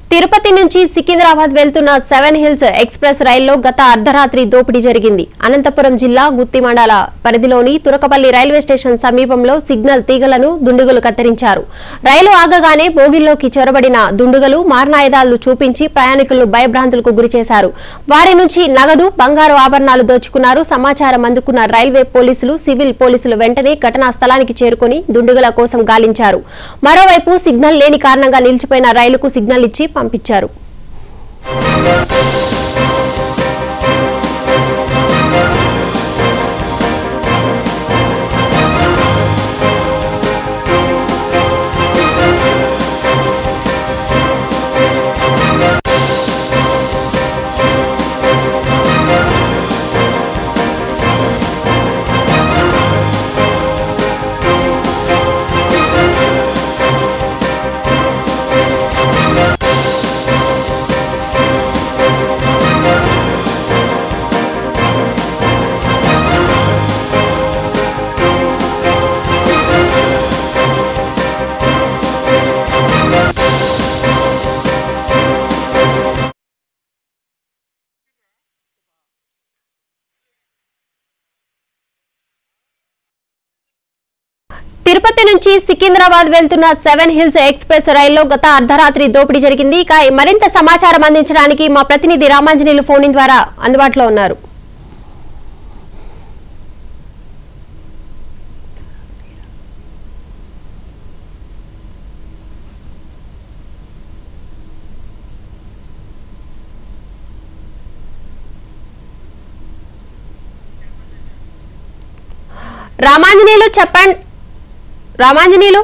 తిరుపతి నుంచి సికింద్రాబాద్ వెళ్తున్న seven hills express రైల్లో గత అర్ధరాత్రి దోపిడీ జరిగింది అనంతపురం జిల్లా గుత్తి మండల పరిధిలోని తురకపల్లి రైల్వే స్టేషన్ సమీపంలో సిగ్నల్ తీగలను దుండుగులు కత్తిరించారు రైలు ఆగగానే బోగిల్లోకి చొరబడిన దుండుగలు మారణాయుధాలు చూపించి ప్రయాణికులను భయభ్రాంతులకు గురిచేశారు వారి నుంచి నగదు బంగారు ఆభరణాలు దోచుకున్నారు సమాచారం అందుకున్న రైల్వే పోలీసులు సివిల్ పోలీసులు వెంటనే ఘటనా స్థలానికి చేరుకుని దుండుగుల కోసం గాలించారు మరోవైపు సిగ్నల్ లేని కారణంగా నిలిచిపోయిన రైలుకు సిగ్నల్ ఇచ్చి పంపించారు తిరుపతి నుంచి సికింద్రాబాద్ వెళ్తున్న సెవెన్ హిల్స్ ఎక్స్ప్రెస్ రైల్లో గత అర్ధరాత్రి దోపిడీ జరిగింది ఇక మరింత సమాచారం అందించడానికి మా ప్రతినిధి రామాంజనేయులు ఫోన్ ఇన్ ద్వారా అందుబాటులో ఉన్నారు రామాంజనేయులు చెప్పండి రామాంజనేయులు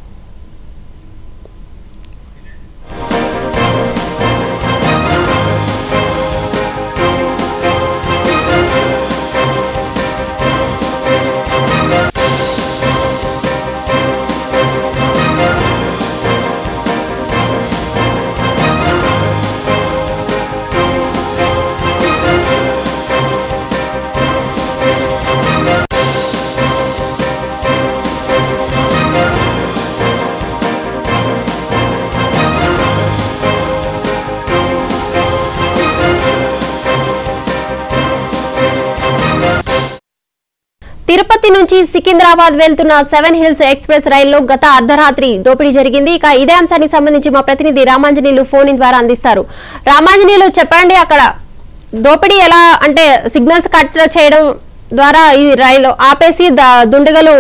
తిరుపతి నుంచి సికింద్రాబాద్ వెళ్తున్న సెవెన్ హిల్స్ ఎక్స్ప్రెస్ రైల్లో గత అర్ధరాత్రి దోపిడీ జరిగింది ఇక ఇదే అంశానికి సంబంధించి మా ప్రతినిధి రామాంజనేయులు ఫోన్ ఇన్ ద్వారా అందిస్తారు రామాంజనేయులు చెప్పండి అక్కడ దోపిడీ ఎలా అంటే సిగ్నల్స్ కట్ చేయడం ద్వారా ఈ రైలు ఆపేసి ద- దుండగలు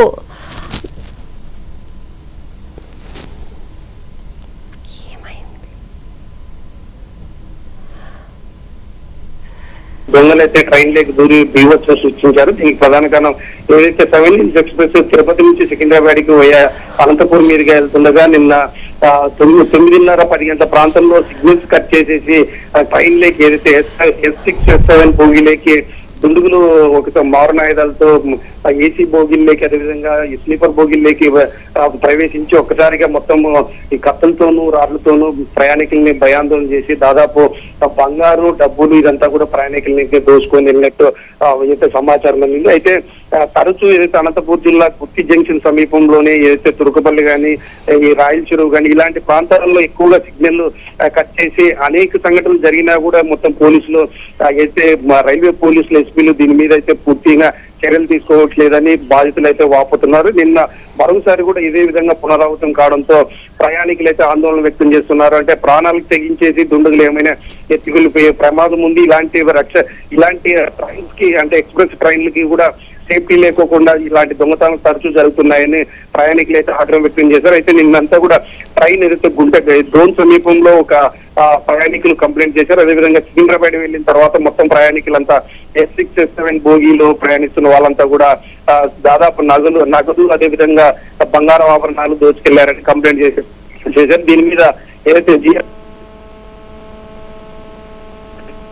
దొంగలైతే ట్రైన్ లేక దూరి బీవత్సం సృష్టించారు దీనికి ప్రధాన కారణం ఏదైతే సెవెన్ హిల్స్ ఎక్స్ప్రెస్ తిరుపతి నుంచి సికింద్రాబాద్ కి పోయే అనంతపూర్ మీదుగా వెళ్తుండగా నిన్న ఆ, తొమ్మిది తొమ్మిదిన్నర పది గంటల ప్రాంతంలో సిగ్నల్స్ కట్ చేసేసి ఆ ట్రైన్ లేకి ఏదైతే ఎస్ సిక్స్ ఎస్ సెవెన్ బోగిలేకి దుండుగులు ఒక మారణాయుధాలతో ఏసీ బోగిల్లోకి అదేవిధంగా ఈ స్లీపర్ బోగిల్లోకి ఆ, ప్రవేశించి ఒక్కసారిగా మొత్తం ఈ కత్తులతోనూ రాళ్లతోనూ ప్రయాణికుల్ని భయాందోళన చేసి దాదాపు ఆ బంగారు డబ్బులు ఇదంతా కూడా ప్రయాణికుల్ని దోసుకొని వెళ్ళినట్టు ఆ, అయితే సమాచారం అందింది అయితే ఆ, తరచూ ఏదైతే అనంతపూర్ జిల్లా కుర్తి జంక్షన్ సమీపంలోనే ఏదైతే తురుకపల్లి కానీ ఈ రాయల చెరువు కానీ ఇలాంటి ప్రాంతాలలో ఎక్కువగా సిగ్నల్ కట్ చేసి అనేక సంఘటనలు జరిగినా కూడా మొత్తం పోలీసులు ఆ, అయితే మా రైల్వే పోలీసులు ఎస్పీలు దీని మీద అయితే పూర్తిగా చర్యలు తీసుకోవట్లేదని బాధితులు అయితే వాపోతున్నారు నిన్న మరోసారి కూడా ఇదే విధంగా పునరావృతం కావడంతో ప్రయాణికులు అయితే ఆందోళన వ్యక్తం చేస్తున్నారు అంటే ప్రాణాలకు తెగించేసి దుండగులు ఏమైనా ఎత్తుకెళ్ళిపోయే ప్రమాదం ఉంది ఇలాంటి రక్ష ఇలాంటి ట్రైన్స్ కి అంటే ఎక్స్ప్రెస్ ట్రైన్లకి కూడా సేఫ్టీ లేకోకుండా ఇలాంటి దొంగతనాలు తరచూ జరుగుతున్నాయని ప్రయాణికులు అయితే ఆగ్రహం వ్యక్తం చేశారు అయితే నిన్నంతా కూడా ట్రైన్ ఏదైతే గుంట డ్రోన్ సమీపంలో ఒక ఆ, ప్రయాణికులు కంప్లైంట్ చేశారు అదేవిధంగా సికింద్రాబాద్ వెళ్ళిన తర్వాత మొత్తం ప్రయాణికులంతా ఎస్ సిక్స్ ఎస్ సెవెన్ బోగీలో ప్రయాణిస్తున్న వాళ్ళంతా కూడా ఆ, దాదాపు నగదు నగదు అదేవిధంగా బంగారం ఆభరణాలు దోచుకెళ్లారని కంప్లైంట్ చేశారు చేశారు దీని మీద ఏదైతే GS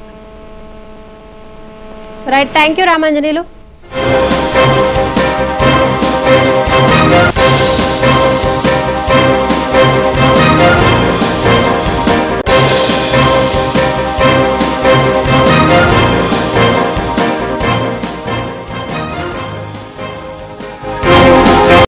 right thank you Ramanjaneyulu